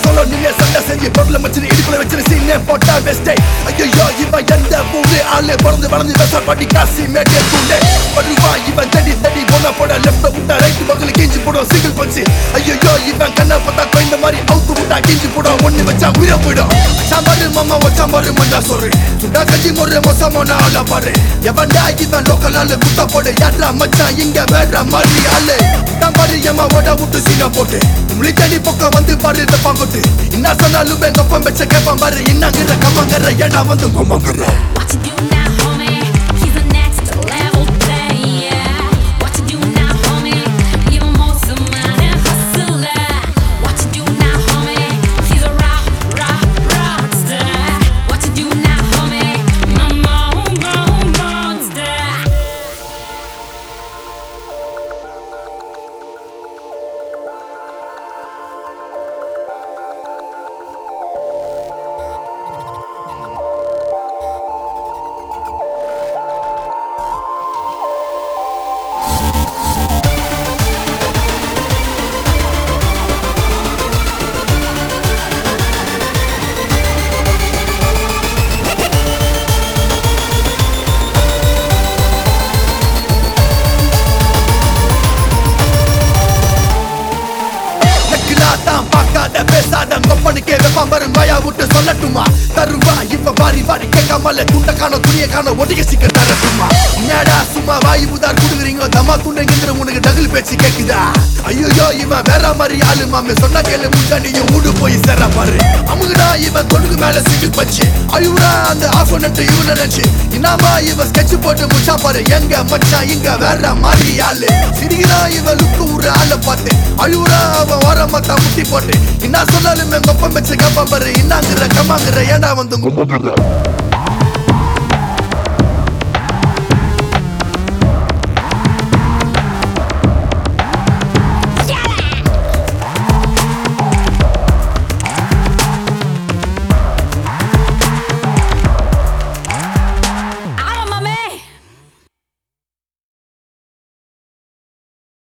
சொல்ல நீங்க சண்டை செஞ்சு பொருளை வச்சு இடுப்புல வச்சு சீனே போட்டா வெஸ்டே ஐயோ இவன் எந்த ஊரு ஆளு பிறந்து வளர்ந்து வெச பாட்டி காசி மேட்டே கூண்டே வருவா இவன் தடி தடி போன போட லெஃப்ட் விட்டா ரைட் பக்கத்துல கிஞ்சி போடும் சிங்கிள் பஞ்சு ஐயோ இவன் கண்ணை பார்த்தா கொய்ந்த மாதிரி அவுத்து விட்டா கிஞ்சி போடும் ஒண்ணு வச்சா உயிரை போயிடும் சாம்பாரு மாமா வச்சா பாரு மண்டா சொல்லு சுண்டா கஞ்சி முறை மோசமான ஆளா பாரு எவன்டா இவன் லோக்கல் ஆளு குத்த போடு யாரா மச்சான் இங்க வேற மாதிரி ஆளு தான் பாரு ஏமா ஓட விட்டு சீனா போட்டு முழி தண்ணி பக்கம் வந்து பாரு இந்த பாங்கோட்டு என்ன சொன்னாலும் எங்க அப்பம் வச்ச கேப்பான் பாரு என்னங்கிற கம்மங்கிற ஏடா வந்து கொம்மங்கிற What you do now, homie? He's the next level player. What you do now, homie? Even more smart and hustler. What you do now, homie? He's a rock, rock, rockstar. What you do now, homie? My mo, mo, monster. நக்கிலா தான் பார்க்காத பேசாத கொப்பனுக்கே வெப்பான் பாரு வாயா விட்டு சொல்லட்டுமா தருவா இப்ப வாரி வாரி கேட்காமல துண்ட காண துணிய காண ஒட்டிக்க சிக்க தரட்டுமா என்னடா சும்மா வாய் உதார் குடுக்குறீங்க தமா துண்டுங்கிற உனக்கு டகுல் பேச்சு கேக்குதா ஐயோ இவன் வேற மாதிரி ஆளு மாமே சொன்னா கேளு முன்னாடியும் ஊடு போய் சேர பாரு அமுகுடா இவன் தொடுக்கு மேல சிங்கிள் பச்சு ஐயூடா அந்த ஆஃப் நட்டு இவன் நினைச்சு இன்னாமா இவன் ஸ்கெட்ச் போட்டு முச்சா பாரு எங்க மச்சான் இங்க வேற மாதிரி ஆளு சிரிக்கிறா இவன் லுக்கு ஒரு ஆளை பார்த்து அழுவுறா அவன் ஓரமா தான் முட்டி போட்டு என்ன சொன்னாலும் எங்க ஒப்பம் வச்சு கப்பா பாரு இன்னாங்கிற கம்மாங்கிற ஏடா வந்து